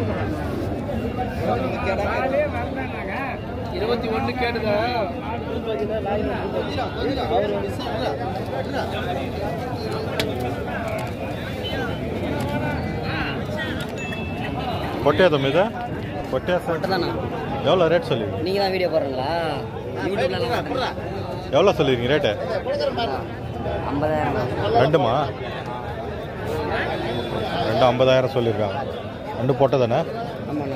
இருபத்தி ஒன்று கேட்டுதா கொட்டையா தம்பி இது கொட்டையா சார் தானா எவ்வளோ ரேட் சொல்லி நீங்க தான் வீடியோ போடுறீங்களா யூடியூப்ல எவ்வளோ சொல்லிருக்கீங்க ரேட்டு ஐம்பதாயிரம் ரெண்டுமா ரெண்டு ஐம்பதாயிரம் சொல்லியிருக்காங்க ரெண்டு போட்டதானே ஆமாண்ணா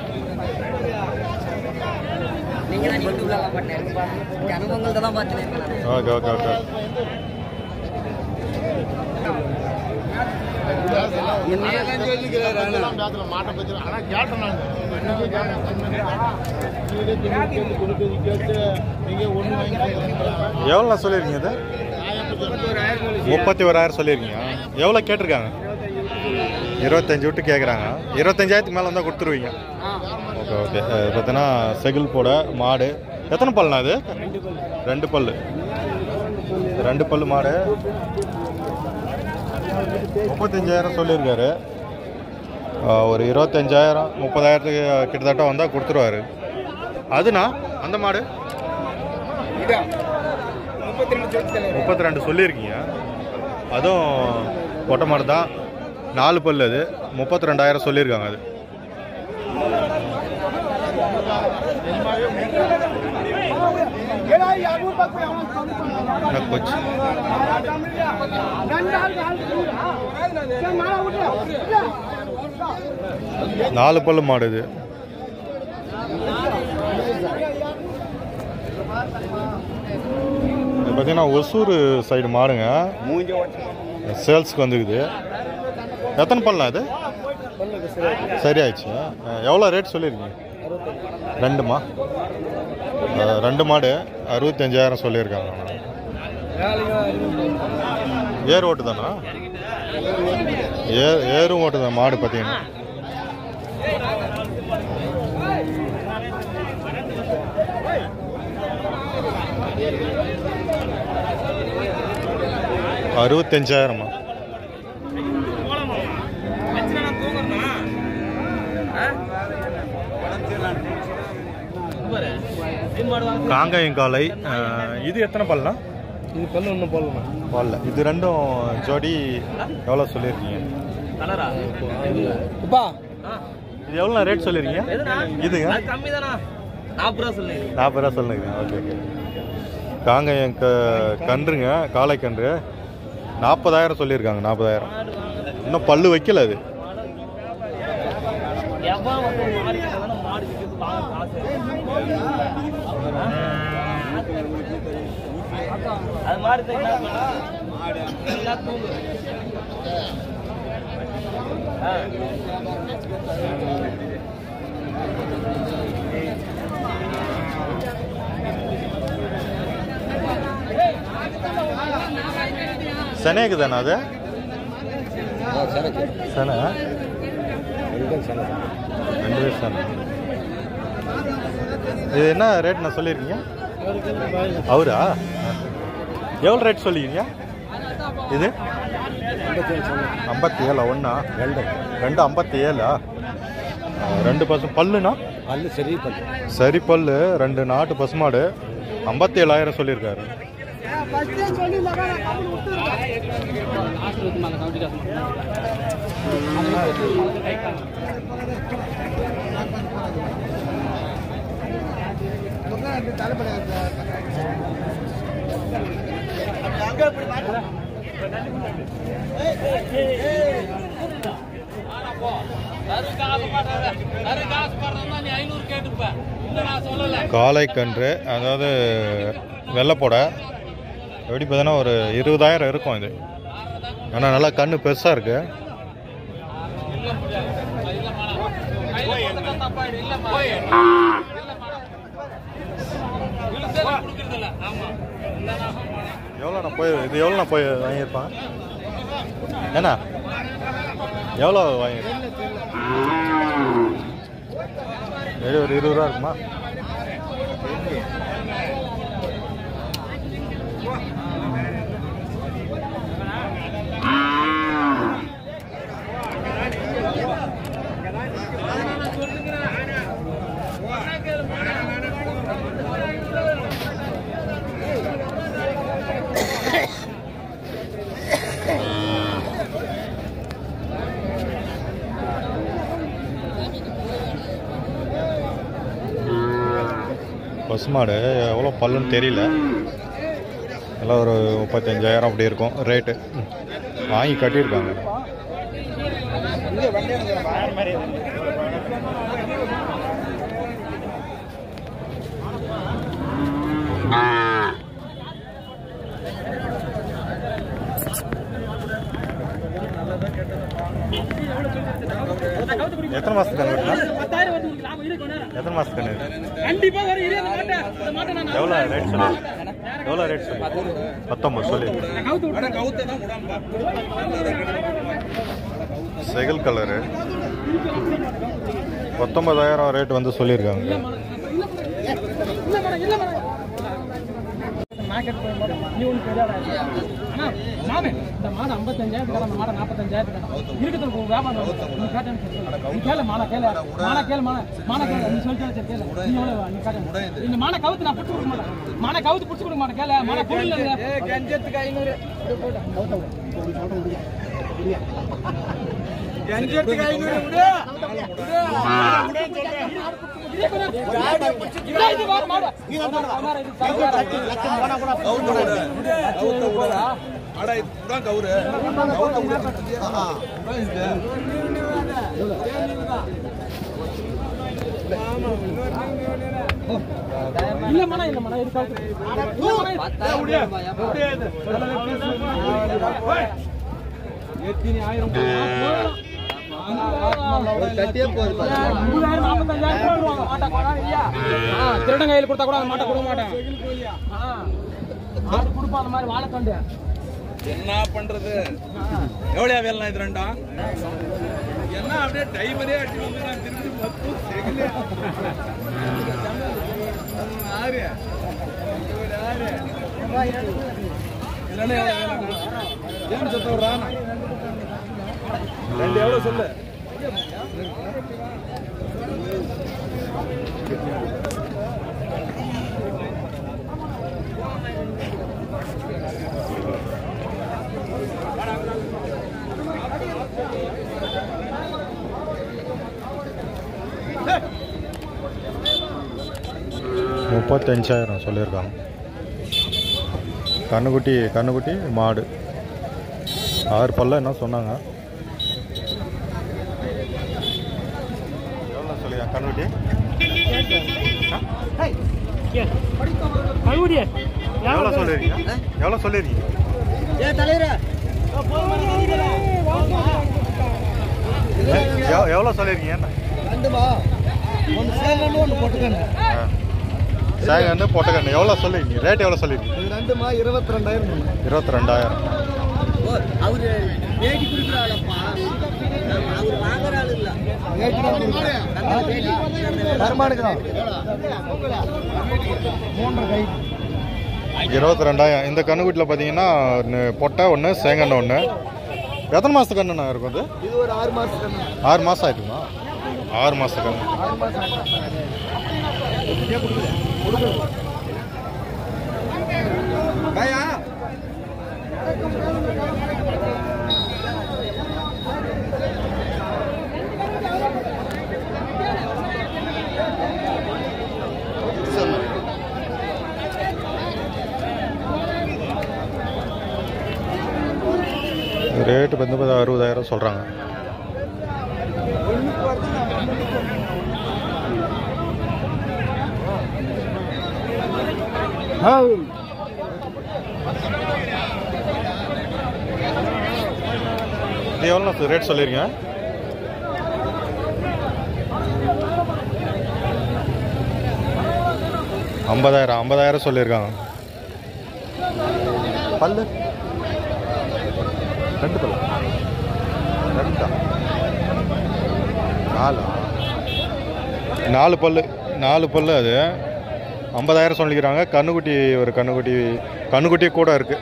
நீங்க தான் யூடியூப்ல எல்லாம் பண்ணேன் அனுபவங்கள்ட்ட தான் பார்த்துருக்கேன் ஓகே ஓகே ஓகே எவ்வளோ சொல்லியிருக்கீங்க இது முப்பத்தி ஓராயிரம் சொல்லியிருக்கீங்க எவ்வளோ கேட்டிருக்காங்க இருபத்தஞ்சு விட்டு கேட்குறாங்க இருபத்தஞ்சாயிரத்துக்கு மேலே வந்தால் கொடுத்துருவீங்க ஓகே ஓகே பார்த்தீங்கன்னா செகில் போட மாடு எத்தனை பல்லுண்ணா அது ரெண்டு பல்லு ரெண்டு பல்லு மாடு முப்பத்தஞ்சாயிரம் சொல்லியிருக்காரு ஆ, ஒரு இருபத்தஞ்சாயிரம் முப்பதாயிரத்துக்கு கிட்டத்தட்ட வந்தால் கொடுத்துருவாரு அதுண்ணா அந்த மாடு முப்பத்தி ரெண்டு சொல்லி முப்பத்தி ரெண்டு சொல்லியிருக்கீங்க அதுவும் பொட்டை மாடு தான் நாலு பல்லு அது முப்பத்தி ரெண்டாயிரம் சொல்லியிருக்காங்க அது எனக்கு போச்சு நாலு பல்லு மாடு இது இது பார்த்தீங்கன்னா ஒசூர் சைடு மாடுங்க சேல்ஸ்க்கு வந்துக்குது எத்தனை பல்லாம் இது சரியாயிடுச்சு அஹ், எவ்வளோ ரேட் சொல்லியிருக்கீங்க ரெண்டுமா அஹ், ரெண்டு மாடு அறுபத்தஞ்சாயிரம் சொல்லியிருக்காங்க ஏர் ஓட்டு தானா ஏ ஏரும் ஓட்டு தான் மாடு பார்த்தீங்கன்னா அறுபத்தஞ்சாயிரமா காங்காயம் காலை அஹ், இது எத்தனை பல்லாம் இது பல்லு ஒன்றும் போடலாம் பல்ல இது ரெண்டும் ஜோடி எவ்வளோ சொல்லியிருக்கீங்க இப்பா இது எவ்வளோ ரேட் சொல்லியிருக்கீங்க இதுங்க கம்மி தானா நாற்பது ரூபா சொல்லு நாற்பது ரூபா சொல்லுங்க ஓகே ஓகே காங்காயம் க கன்றுங்க காளை கன்று நாற்பதாயிரம் சொல்லியிருக்காங்க நாற்பதாயிரம் இன்னும் பல்லு வைக்கல அது எவன் வந்து ஒரு மாடு கேட்டதானே மாடு கேட்கறது வாங்க காசு அது மாடு தான் என்ன பண்ணா எல்லாம் தூங்கு ஆ. சென்னைக்கு தானே அது செனை ரெண்டு பேர் செனை இது என்ன ரேட் நான் சொல்லியிருக்கீங்க அவரா எவ்வளோ ரேட் சொல்லிக்கிறீங்க இது ஐம்பத்தி ஏழா ஒன்றா ரெண்டு ரெண்டு ஐம்பத்தி ஏழா ரெண்டு பசு பல்லுனா பல்லு சரி பல்லு சரி பல்லு ரெண்டு நாட்டு பசுமாடு ஐம்பத்தி ஏழாயிரம் சொல்லியிருக்காரு காளை கன்று அதாவது வெள்ளைப்போடை எப்படி பார்த்தீங்கன்னா ஒரு இருபதாயிரம் இருக்கும் இது ஏன்னா நல்லா கண்ணு பெருசாக இருக்கு எவ்வளோண்ணா போய் இது எவ்வளோண்ணா போய் வாங்கியிருப்பாங்க ஏண்ணா எவ்வளோ வாங்கி ஒரு இருபது ரூபா இருக்குமா பசுமாடு எவ்வளோ பல்லுன்னு தெரியல எல்லாம் ஒரு முப்பத்தஞ்சாயிரம் அப்படி இருக்கும் ரேட்டு வாங்கி கட்டியிருக்காங்க எத்தனை மாதத்துக்கு கண்ணு எத்தனை மாதத்துக்கு கண்ணு எவ்வளோ ரேட் சொல்லு எவ்வளோ ரேட் சொல்லு பத்தொம்பது சொல்லி செகல் கலரு பத்தொன்பதாயிரம் ரேட் வந்து சொல்லியிருக்காங்க நீ ஒன்று தெரியாதா அண்ணா மாமே இந்த மாதம் ஐம்பத்தஞ்சாயிரத்துக்கு அந்த மாதம் நாற்பத்தஞ்சாயிரத்துக்கு இருக்கிறது வியாபாரம் நீ கேட்டேன்னு நீ கேளு மாலை கேளு மாலை கேளு மாலை மாலை கேளு நீ சொல்லிட்டு சரி கேளு நீ எவ்வளோ நீ கேட்டேன் இந்த மாலை கவுத்து நான் பிடிச்சி கொடுக்க மாட்டேன் மாலை கவுத்து பிடிச்சி கொடுக்க மாட்டேன் கேளு மாலை பொருள் கஞ்சத்துக்கு ஐநூறு கஞ்சத்துக்கு ஐநூறு இது வார மாடு இல்லம்மா இல்லம்மா இது கவுத்து மூணாயிரம் நாற்பத்தஞ்சாயிரம் போடுவாங்க மாட்டா கொடா இல்லையா ஆ, திருடன் கையில் கொடுத்தா கூட அந்த மாட்டை கொடுக்க மாட்டான் ஆ, மாடு கொடுப்பான் அந்த மாதிரி வாழைத்தண்டு என்ன பண்றது எவ்வளவு வேலை இது ரெண்டா என்ன அப்படியே டைமரே அடி வந்து நான் திரும்பி பத்து செகண்ட் ஆறு ஒரு ஆறு இல்லைன்னா எவ்வளவு வேலைண்ணா? ஏன் சத்த விடுறான் ரெண்டு எவ்வளவு சொல்லு முப்பத்தஞ்சாயிரம் சொல்லியிருக்காங்க கண்ணுக்குட்டி கண்ணுக்குட்டி மாடு ஆறு பல்ல என்ன சொன்னாங்க எவ்வளோ சொல்லியா கண்ணுக்குட்டி எவ்வளோ சொல்லியிருக்கீங்க எவ்வளோ சொல்லியிருக்கீங்க எவ்- எவ்வளோ சொல்லியிருக்கீங்க ஆ. சேங்க வந்து பொட்டக்கண்ணு எவ்வளோ சொல்லியிருக்கீங்க ரேட் எவ்வளோ சொல்லியிருக்கீங்க ரெண்டுமா இருபத்தி ரெண்டாயிரம் இருபத்தி ரெண்டாயிரம் அவரு பேட்டி கொடுக்குறாளப்பா அவர் வாங்குற ஆள் இல்ல வருமானுக்கு தான் இருபத்தி ரெண்டாயிரம் இந்த கண்ணுக்குட்டியில் பார்த்தீங்கன்னா ஒன்று பொட்டை ஒன்று சேங்கண்ணு ஒன்று எத்தனை மாதத்து கண்ணுண்ணா இருக்கும் அது இது ஒரு ஆறு மாசத்துக்கு ஆறு மாதம் ஆயிட்டுமா ஆறு மாதத்து கண்ணு ஆறு மாசம் ரேட்டு வந்து அறுபதாயிரம் சொல்கிறாங்க இது எவ்வளோ ரேட் சொல்லிருங்க ஐம்பதாயிரம் ஐம்பதாயிரம் சொல்லியிருக்காங்க பல்லு ரெண்டு பல்லு ரெண்டா நாலு நாலு பல்லு நாலு பல்லு அது ஐம்பதாயிரம் சொல்லிக்கிறாங்க கண்ணுக்குட்டி ஒரு கண்ணுக்குட்டி கண்ணுக்குட்டி கூட இருக்கு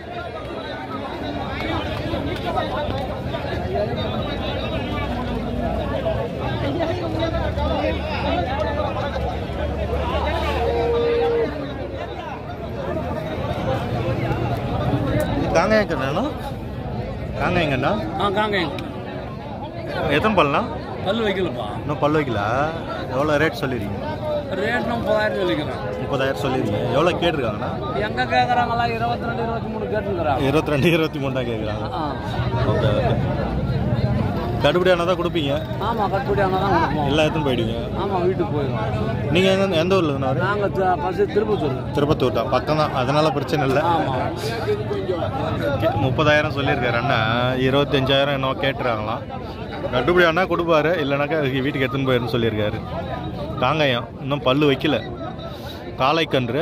காங்காயங்கண்ணா காங்காயங்கண்ணா ஆ காங்க எத்தனை பல்லுண்ணா பல்லு வைக்கலப்பா இன்னும் பல்லு வைக்கல எவ்வளோ ரேட் சொல்லிடுறீங்க ரேட் முப்பதாயிரம் சொல்லிக்கிறேன் முப்பதாயிரம் சொல்லிருக்கீங்க எவ்வளோ கேட்டிருக்காங்கண்ணா எங்க கேக்குறாங்களா இருபத்தி ரெண்டு இருபத்தி மூணு கேட்டுக்கிறாங்க இருபத்தி ரெண்டு இருபத்தி மூணு தான் கேட்குறாங்க ஓகே ஓகே கட்டுப்படி ஆனால் தான் கொடுப்பீங்க ஆமா கட்டுப்படி ஆனால் தான் கொடுப்போம் எல்லாம் எடுத்துன்னு போயிடுவீங்க ஆமா வீட்டுக்கு போயிடும் நீங்கள் எந்த எந்த ஊரில் இருந்தாரு நாங்க ஃபர்ஸ்ட் திருப்பத்தூர் திருப்பத்தூர் தான் பக்கம் தான் அதனால பிரச்சனை இல்லை ஆமா கே- முப்பதாயிரம் சொல்லியிருக்காரு அண்ணா இருபத்தஞ்சாயிரம் என்னவோ கேட்டுறாங்களாம் கட்டுப்படி அண்ணா கொடுப்பாரு இல்லைனாக்கா வீட்டுக்கு எடுத்துன்னு போயிருன்னு சொல்லியிருக்காரு காங்காயம் இன்னும் பல்லு வைக்கல காளைக்கன்று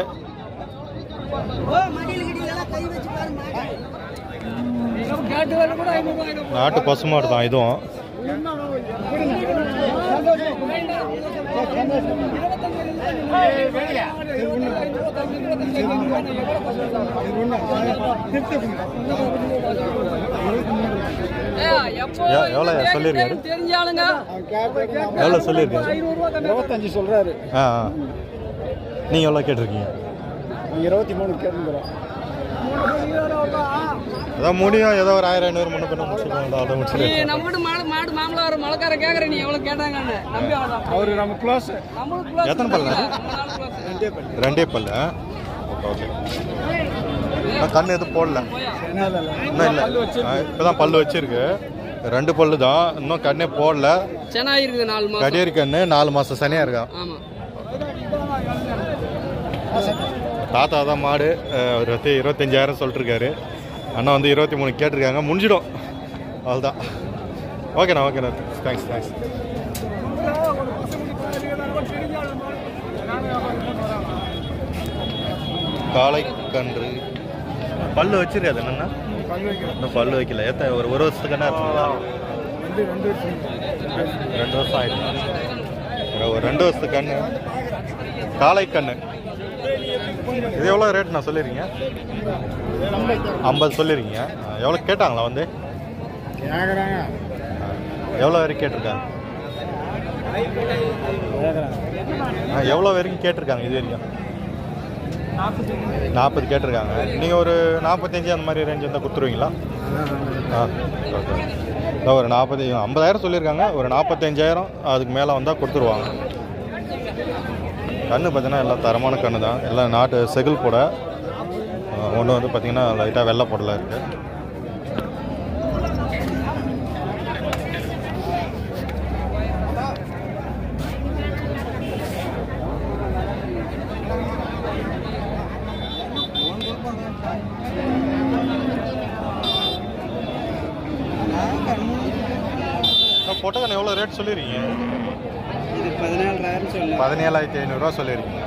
நாட்டு பசுமாடு தான் இதுவும் எ- எவ்வளோ சொல்லியிருக்காரு தெரிஞ்சாளுங்க எவ்வளோ சொல்லியிருக்காரு இருபத்தஞ்சு சொல்றாரு ஆ ஆ நீங்கள் எவ்வளோ கேட்டிருக்கீங்க இருபத்தி மூணு கேட்டுக்கிறோம் அதான் முடியும் ஏதோ ஒரு ஆயிரம் ஐநூறு முன்னே பின்ன முடிச்சுக்கோங்க அதை முடிச்சுட்டு நம்ம வீட்டு மாடு மாடு மாமலா வர மலைக்கார கேக்குற நீ எவ்வளவு கேட்டாங்கன்னு நம்பி அவ்வளவுதான். அவரு நம்ம க்ளோஸ் நம்மளுக்கு close எத்தனை பல்லு? நம்ம நாலு close. ரெண்டே பல்லு ஓகே ஓகே கண் எதுவும் போடல இன்னும் இல்லை இப்போ தான் பல்லு வச்சிருக்கு ரெண்டு பல்லு தான் இன்னும் கண்ணே போடல சென்னாய் இருக்குது நாலு மாசம் கடியரி கண்ணு நாலு மாதம் சனியாக இருக்கான் ஆமா தாத்தா தான் மாடு அஹ், ஒரு இருபத்தி இருபத்தஞ்சாயிரம் சொல்லிட்டுருக்காரு அண்ணா வந்து இருபத்தி மூணு கேட்டிருக்காங்க முடிஞ்சிடும் அவ்வளோதான் ஓகேண்ணா ஓகேண்ணா தேங்க்ஸ் தேங்க்ஸ் காளை கன்று பல்லு வச்சிருக்காது என்னண்ணா இன்னும் பல்லு வைக்கல எத்தனை ஒரு ஒரு வருஷத்துக்கு என்ன இருக்குங்களா ரெண்டு வருஷம் ஆயிடுச்சு ஒரு ரெண்டு வருஷத்துக்கு கண்ணு காளை கண்ணு இது எவ்வளோ ரேட் நான் சொல்லிருக்கீங்க ஐம்பது சொல்லிருக்கீங்க ஆ, எவ்வளோ கேட்டாங்களா வந்து கேக்குறாங்க ஆ, எவ்வளோ வரைக்கும் கேட்டிருக்காங்க ஆ, எவ்வளோ வரைக்கும் கேட்டிருக்காங்க இது வரைக்கும் நாற்பது கேட்டிருக்காங்க நீங்கள் ஒரு நாற்பத்தஞ்சு அந்த மாதிரி ரேஞ்ச் இருந்தால் கொடுத்துருவீங்களா ஆ ஓகே இதோ ஒரு நாற்பது ஐம்பதாயிரம் சொல்லியிருக்காங்க ஒரு நாற்பத்தஞ்சாயிரம் அதுக்கு மேலே வந்தால் கொடுத்துருவாங்க கன்று பார்த்தீங்கன்னா எல்லாம் தரமான கன்று தான் எல்லாம் நாட்டு செகில் போட ஒன்று வந்து பார்த்தீங்கன்னா லைட்டாக வெள்ளை போடலாம் இருக்குது பொட்டக்கன் எவ்வளோ ரேட் சொல்லிருக்கீங்க இது பதினேழாயிரம் சொல்லு பதினேழாயிரத்தி ஐநூறுரூவா சொல்லியிருக்கீங்க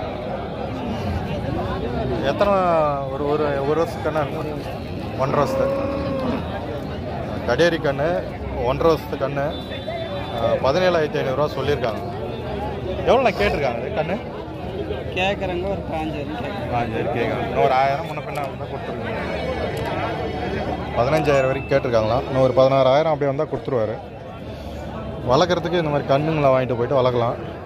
எத்தனை ஒரு ஒரு ஒரு வருஷத்துக்கான ஒன்றரை வருஷத்து கடேரி கன்று ஒன்றரை வருஷத்து கன்று பதினேழாயிரத்தி ஐநூறுரூவா சொல்லியிருக்காங்க எவ்வளோ நான் கேட்டிருக்காங்க இது கன்று கேட்குறவங்க ஒரு பாஞ்சாயிரம் கேட்குறாங்க ஆ சரி கேட்குறேன் இன்னும் ஒரு ஆயிரம் முன்ன பின்ன வந்தால் கொடுத்துருங்க பதினஞ்சாயிரம் வரைக்கும் கேட்டிருக்காங்களாம் இன்னும் ஒரு பதினாறாயிரம் அப்படியே வந்தால் கொடுத்துருவாரு வளர்க்குறதுக்கு இந்த மாதிரி கண்ணுங்களை வாங்கிட்டு போயிட்டு வளர்க்கலாம்